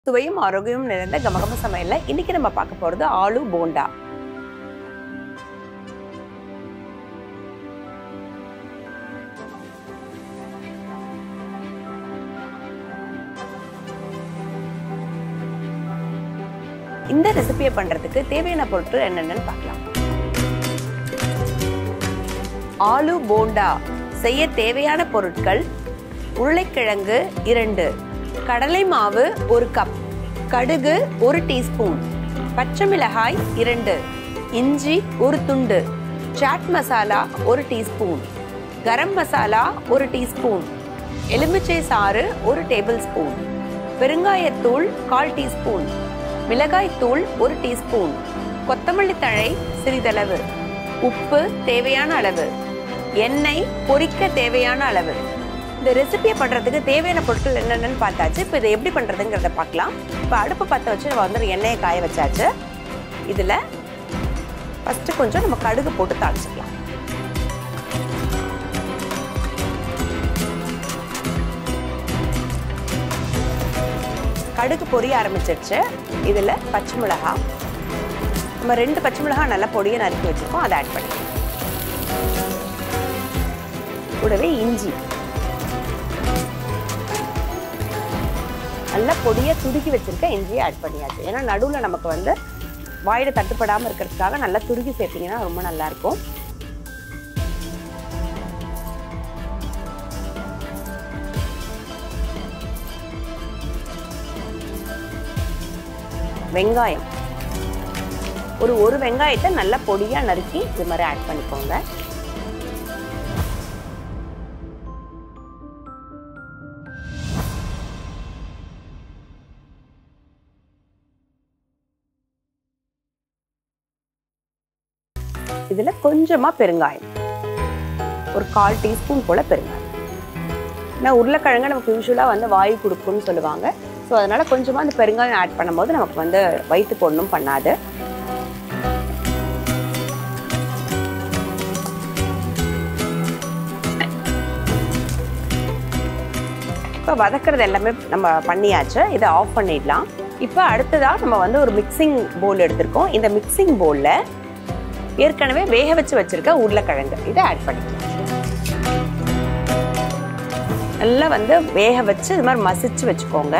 சுவையும் ஆரோக்கியமும் நிறைந்த கமகம சமையல்ல இன்னைக்கு நம்ம பார்க்க போறது ஆலு போண்டா இந்த ரெசிபியை பண்றதுக்கு தேவையான பொருட்கள் என்னென்னு பார்க்கலாம் ஆலு போண்டா செய்ய தேவையான பொருட்கள் உருளைக்கிழங்கு இரண்டு கடலை மாவு ஒரு கப் கடுகு ஒரு டீஸ்பூன் பச்சை மிளகாய் இரண்டு இஞ்சி ஒரு துண்டு சாட் மசாலா ஒரு டீஸ்பூன் கரம் மசாலா ஒரு டீஸ்பூன் எலுமிச்சை சாறு ஒரு டேபிள் ஸ்பூன் பெருங்காயத்தூள் கால் டீஸ்பூன் மிளகாய்த்தூள் ஒரு டீஸ்பூன் கொத்தமல்லி தழை சிறிதளவு உப்பு தேவையான அளவு எண்ணெய் பொரிக்க தேவையான அளவு இந்த ரெசிபியை பண்ணுறதுக்கு தேவையான பொருட்கள் என்னென்னு பார்த்தாச்சு இப்போ இதை எப்படி பண்ணுறதுங்கிறத பார்க்கலாம் இப்போ அடுப்பு பற்ற வச்சு நம்ம வந்து எண்ணெயை காய வச்சாச்சு இதில் ஃபஸ்ட்டு கொஞ்சம் நம்ம கடுகு போட்டு தாளிச்சிக்கலாம் கடுகு பொரிய ஆரம்பிச்சிருச்சு இதில் பச்சை மிளகா நம்ம ரெண்டு பச்சை மிளகா நல்லா பொடியை நறுக்கி வச்சுருக்கோம் அதை ஆட் பண்ணிக்கலாம் கூடவே இஞ்சி நல்லா பொடியை துருக்கி வச்சிருக்க இஞ்சியை ஆட் பண்ணியாச்சு ஏன்னா நடுவில் நமக்கு வந்து வாயில தட்டுப்படாமல் இருக்கிறதுக்காக நல்லா துருக்கி சேர்த்தீங்கன்னா ரொம்ப நல்லா இருக்கும் வெங்காயம் ஒரு ஒரு வெங்காயத்தை நல்லா பொடியாக நறுக்கி இது மாதிரி ஆட் பண்ணிக்கோங்க இதில் கொஞ்சமாக பெருங்காயம் ஒரு கால் டீஸ்பூன் போல் பெருங்காயம் ஏன்னா உருளைக்கிழங்கு நமக்கு யூஸ்வலாக வந்து வாயு கொடுக்கும்னு சொல்லுவாங்க ஸோ அதனால் கொஞ்சமாக அந்த பெருங்காயம் ஆட் பண்ணும்போது நமக்கு வந்து வயிற்று பொண்ணும் பண்ணாது இப்போ வதக்கிறது எல்லாமே நம்ம பண்ணியாச்சு இதை ஆஃப் பண்ணிடலாம் இப்போ அடுத்ததாக நம்ம வந்து ஒரு மிக்சிங் போல் எடுத்திருக்கோம் இந்த மிக்சிங் போலில் ஏற்கனவே வேக வச்சு வச்சிருக்க உருளைக்கிழங்கு இதை ஆட் பண்ணிக்கலாம் நல்லா வந்து வேக வச்சு இது மாதிரி மசிச்சு வச்சுக்கோங்க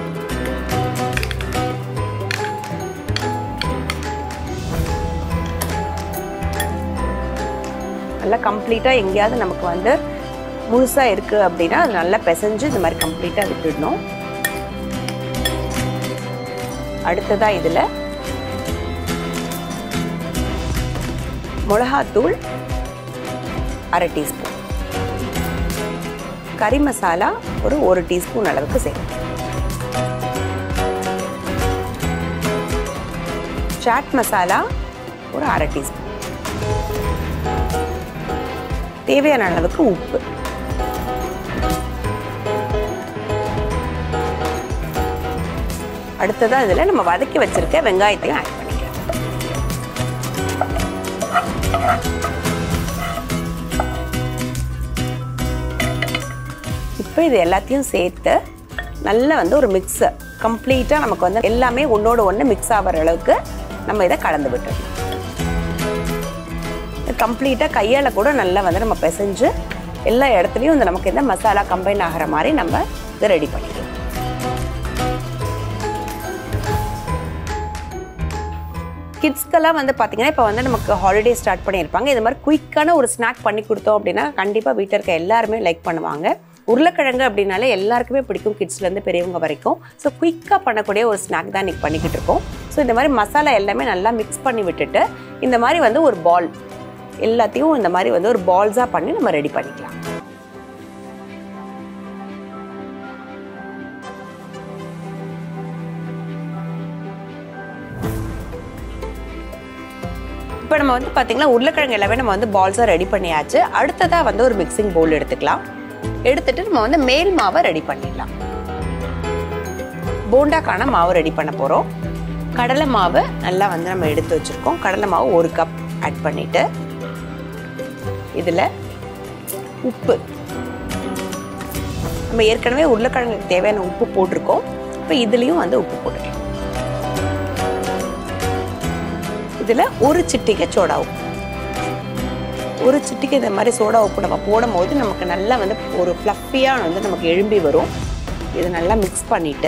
நல்லா கம்ப்ளீட்டாக எங்கேயாவது நமக்கு வந்து முழுசாக இருக்குது அப்படின்னா அது நல்லா பிசைஞ்சு இந்த மாதிரி கம்ப்ளீட்டாக விட்டுடணும் அடுத்ததாக இதில் மிளகாத்தூள் அரை டீஸ்பூன் கறி மசாலா ஒரு ஒரு டீஸ்பூன் அளவுக்கு சேர்க்கும் சாட் மசாலா ஒரு அரை டீஸ்பூன் தேவையான அளவுக்கு உப்பு அடுத்ததாக இதில் நம்ம வதக்கி வச்சிருக்க வெங்காயத்தையும் ஆட் பண்ணிக்கலாம் இப்போ இது எல்லாத்தையும் சேர்த்து நல்லா வந்து ஒரு மிக்ஸை கம்ப்ளீட்டாக நமக்கு வந்து எல்லாமே ஒன்றோட ஒன்று மிக்ஸ் ஆகிற அளவுக்கு நம்ம இதை கலந்து விட்டுடணும் கம்ப்ளீட்டாக கையால் கூட நல்லா வந்து நம்ம பிசைஞ்சு எல்லா இடத்துலையும் இந்த நமக்கு இந்த மசாலா கம்பைன் ஆகிற மாதிரி நம்ம இதை ரெடி பண்ணிக்கலாம் கிட்ஸ்க்கெல்லாம் வந்து பார்த்தீங்கன்னா இப்போ வந்து நமக்கு ஹாலிடே ஸ்டார்ட் பண்ணியிருப்பாங்க இது மாதிரி குயிக்கான ஒரு ஸ்நாக் பண்ணி கொடுத்தோம் அப்படின்னா கண்டிப்பாக வீட்டில் இருக்க எல்லாருமே லைக் பண்ணுவாங்க உருளைக்கிழங்கு அப்படின்னாலே எல்லாருக்குமே பிடிக்கும் கிட்ஸ்லேருந்து பெரியவங்க வரைக்கும் ஸோ குயிக்காக பண்ணக்கூடிய ஒரு ஸ்நாக் தான் இன்றைக்கி பண்ணிக்கிட்டு இருக்கோம் ஸோ இந்த மாதிரி மசாலா எல்லாமே நல்லா மிக்ஸ் பண்ணி விட்டுட்டு இந்த மாதிரி வந்து ஒரு பால் எல்லாத்தையும் இந்த மாதிரி வந்து ஒரு பால்ஸாக பண்ணி நம்ம ரெடி பண்ணிக்கலாம் இப்போ நம்ம வந்து பார்த்தீங்கன்னா உருளைக்கிழங்கு எல்லாமே நம்ம வந்து பால்ஸாக ரெடி பண்ணியாச்சு அடுத்ததாக வந்து ஒரு மிக்சிங் பவுல் எடுத்துக்கலாம் எடுத்துட்டு நம்ம வந்து மேல் மாவை ரெடி பண்ணிடலாம் போண்டாக்கான மாவு ரெடி பண்ண போகிறோம் கடலை மாவு நல்லா வந்து நம்ம எடுத்து வச்சுருக்கோம் கடலை மாவு ஒரு கப் ஆட் பண்ணிவிட்டு இதில் உப்பு நம்ம ஏற்கனவே உருளைக்கிழங்குக்கு தேவையான உப்பு போட்டிருக்கோம் இப்போ இதுலேயும் வந்து உப்பு போட்டுக்கலாம் இதில் ஒரு சிட்டிகை சோடா உப்பு ஒரு சிட்டிக்கு இந்த மாதிரி சோடா உப்பு நம்ம போடும் போது நமக்கு நல்லா வந்து ஒரு ஃப்ளஃபியாக வந்து நமக்கு எழும்பி வரும் இது நல்லா மிக்ஸ் பண்ணிட்டு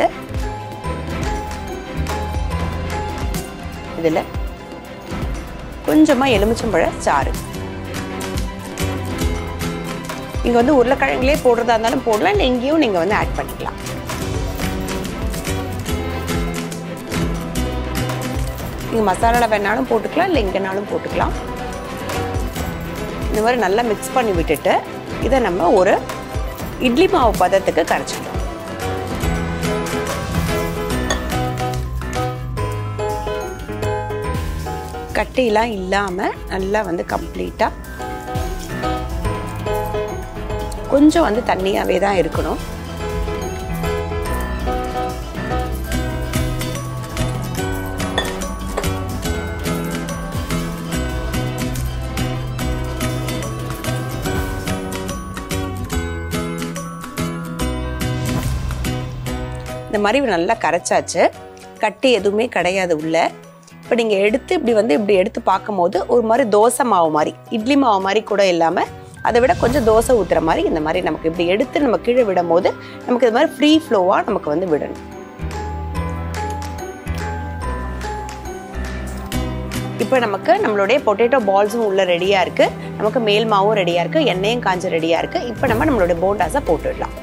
இதில் கொஞ்சமாக எலுமிச்சம்பழ சாறு நீங்கள் வந்து உருளைக்கிழங்குலேயே போடுறதா இருந்தாலும் போடலாம் இல்லை இங்கேயும் நீங்கள் வந்து ஆட் பண்ணிக்கலாம் நீங்கள் மசாலாவில் வேணாலும் போட்டுக்கலாம் இல்லை எங்கேனாலும் போட்டுக்கலாம் இந்த மாதிரி நல்லா மிக்ஸ் பண்ணி விட்டுட்டு இதை நம்ம ஒரு இட்லி மாவு பதத்துக்கு கரைச்சிக்கலாம் கட்டிலாம் இல்லாமல் நல்லா வந்து கம்ப்ளீட்டாக கொஞ்சம் வந்து தண்ணியாகவே தான் இருக்கணும் இந்த மாதிரி நல்லா கரைச்சாச்சு கட்டி எதுவுமே கிடையாது உள்ள இப்போ நீங்கள் எடுத்து இப்படி வந்து இப்படி எடுத்து பார்க்கும்போது ஒரு மாதிரி தோசை மாவு மாதிரி இட்லி மாவு மாதிரி கூட இல்லாமல் அதை விட கொஞ்சம் தோசை ஊற்றுற மாதிரி இந்த மாதிரி நமக்கு இப்படி எடுத்து நம்ம கீழே விடும் போது நமக்கு இது மாதிரி ஃப்ரீ ஃப்ளோவாக நமக்கு வந்து விடணும் இப்போ நமக்கு நம்மளுடைய பொட்டேட்டோ பால்ஸும் உள்ள ரெடியாக இருக்குது நமக்கு மேல் மாவும் ரெடியாக இருக்குது எண்ணெயும் காஞ்ச ரெடியாக இருக்குது இப்போ நம்ம நம்மளுடைய போண்டாஸை போட்டுடலாம்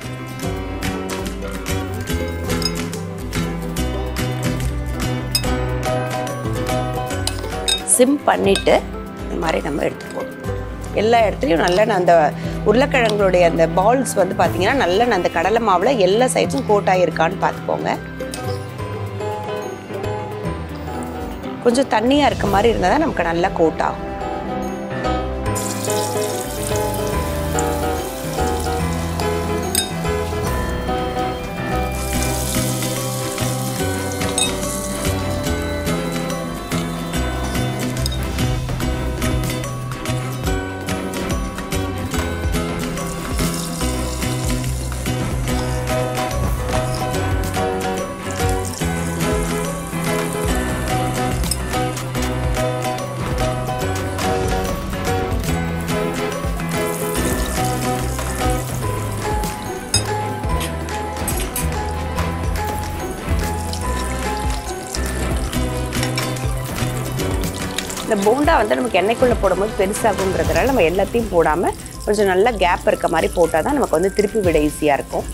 சிம் பண்ணிவிட்டு இந்த மாதிரி நம்ம எடுத்துப்போம் எல்லா இடத்துலையும் நல்ல அந்த உருளைக்கிழங்குடைய அந்த பால்ஸ் வந்து பார்த்தீங்கன்னா நல்ல அந்த கடலை மாவில் எல்லா சைட்ஸும் கோட் ஆகிருக்கான்னு பார்த்துக்கோங்க கொஞ்சம் தண்ணியாக இருக்க மாதிரி இருந்தால் தான் நமக்கு நல்லா கோட் ஆகும் இந்த போண்டா வந்து நமக்கு எண்ணெய்க்குள்ளே போடும்போது பெருசாகுன்றதுனால நம்ம எல்லாத்தையும் போடாமல் கொஞ்சம் நல்ல கேப் இருக்க மாதிரி போட்டால் தான் நமக்கு வந்து திருப்பி விட ஈஸியாக இருக்கும்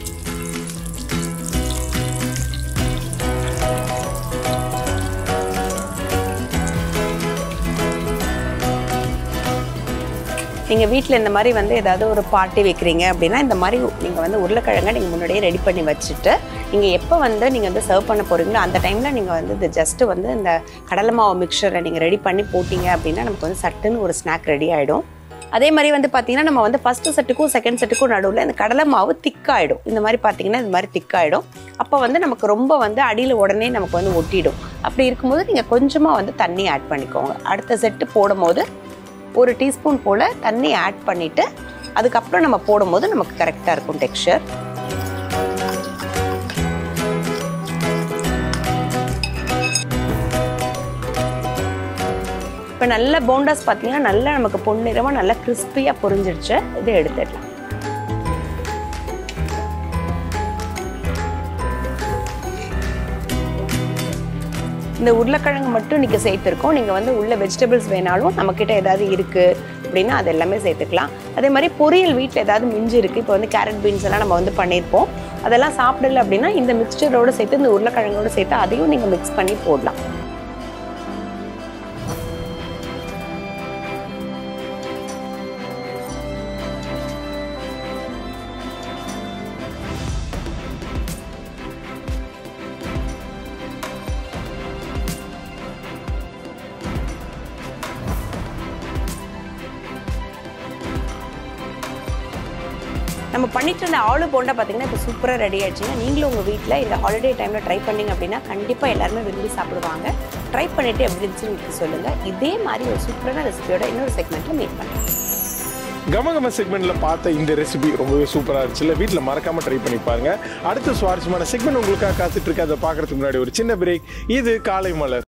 நீங்கள் வீட்டில் இந்த மாதிரி வந்து ஏதாவது ஒரு பார்ட்டி வைக்கிறீங்க அப்படின்னா இந்த மாதிரி நீங்கள் வந்து உருளைக்கிழங்கை நீங்கள் முன்னாடியே ரெடி பண்ணி வச்சுட்டு நீங்கள் எப்போ வந்து நீங்கள் வந்து சர்வ் பண்ண போகிறீங்களோ அந்த டைமில் நீங்கள் வந்து இது ஜஸ்ட்டு வந்து இந்த கடலை மாவு மிக்சரை நீங்கள் ரெடி பண்ணி போட்டிங்க அப்படின்னா நமக்கு வந்து சட்டுன்னு ஒரு ஸ்நாக் ரெடி ஆகிடும் அதே மாதிரி வந்து பார்த்தீங்கன்னா நம்ம வந்து ஃபஸ்ட்டு செட்டுக்கும் செகண்ட் செட்டுக்கும் நடுவில் இந்த கடலை மாவு திக்காயிடும் இந்த மாதிரி பார்த்தீங்கன்னா இந்த மாதிரி திக்காயிடும் அப்போ வந்து நமக்கு ரொம்ப வந்து அடியில் உடனே நமக்கு வந்து ஒட்டிடும் அப்படி இருக்கும்போது நீங்கள் கொஞ்சமாக வந்து தண்ணி ஆட் பண்ணிக்கோங்க அடுத்த செட்டு போடும்போது ஒரு டீஸ்பூன் போல் தண்ணி ஆட் பண்ணிவிட்டு அதுக்கப்புறம் நம்ம போடும்போது நமக்கு கரெக்டாக இருக்கும் டெக்ஸ்சர் இப்போ நல்ல போண்டாஸ் பார்த்தீங்கன்னா நல்லா நமக்கு பொன்னிறமாக நல்லா கிறிஸ்பியாக பொரிஞ்சிருச்சு இதை எடுத்துடலாம் இந்த உருளைக்கிழங்கு மட்டும் நீங்கள் சேர்த்துருக்கோம் நீங்கள் வந்து உள்ள வெஜிடபிள்ஸ் வேணாலும் நம்மக்கிட்ட ஏதாவது இருக்குது அப்படின்னா அது எல்லாமே சேர்த்துக்கலாம் அதே மாதிரி பொரியல் வீட்டில் ஏதாவது மிஞ்சி இருக்குது இப்போ வந்து கேரட் பீன்ஸ் எல்லாம் நம்ம வந்து பண்ணியிருப்போம் அதெல்லாம் சாப்பிடல அப்படின்னா இந்த மிக்சரோடு சேர்த்து இந்த உருளைக்கிழங்கோடு சேர்த்து அதையும் நீங்கள் மிக்ஸ் பண்ணி போடலாம் நம்ம பண்ணிட்டு இருந்த ஆலு போண்டா பார்த்தீங்கன்னா இப்போ சூப்பராக ரெடி ஆயிடுச்சுங்க நீங்களும் உங்கள் வீட்டில் இந்த ஹாலிடே டைமில் ட்ரை பண்ணீங்க அப்படின்னா கண்டிப்பாக எல்லாருமே விரும்பி சாப்பிடுவாங்க ட்ரை பண்ணிவிட்டு எப்படி இருந்துச்சுன்னு சொல்லுங்கள் இதே மாதிரி ஒரு சூப்பரான ரெசிபியோட இன்னொரு செக்மெண்ட்டில் மீட் பண்ணுறேன் கமகம செக்மெண்ட்ல பார்த்த இந்த ரெசிபி ரொம்பவே சூப்பரா இருந்துச்சுல வீட்ல மறக்காம ட்ரை பண்ணி பாருங்க அடுத்த சுவாரஸ்யமான செக்மெண்ட் உங்களுக்காக காத்துட்டு இருக்கு அதை பார்க்கறதுக்கு முன்னாடி ஒரு சின்ன பிரேக் இது காலை மலர்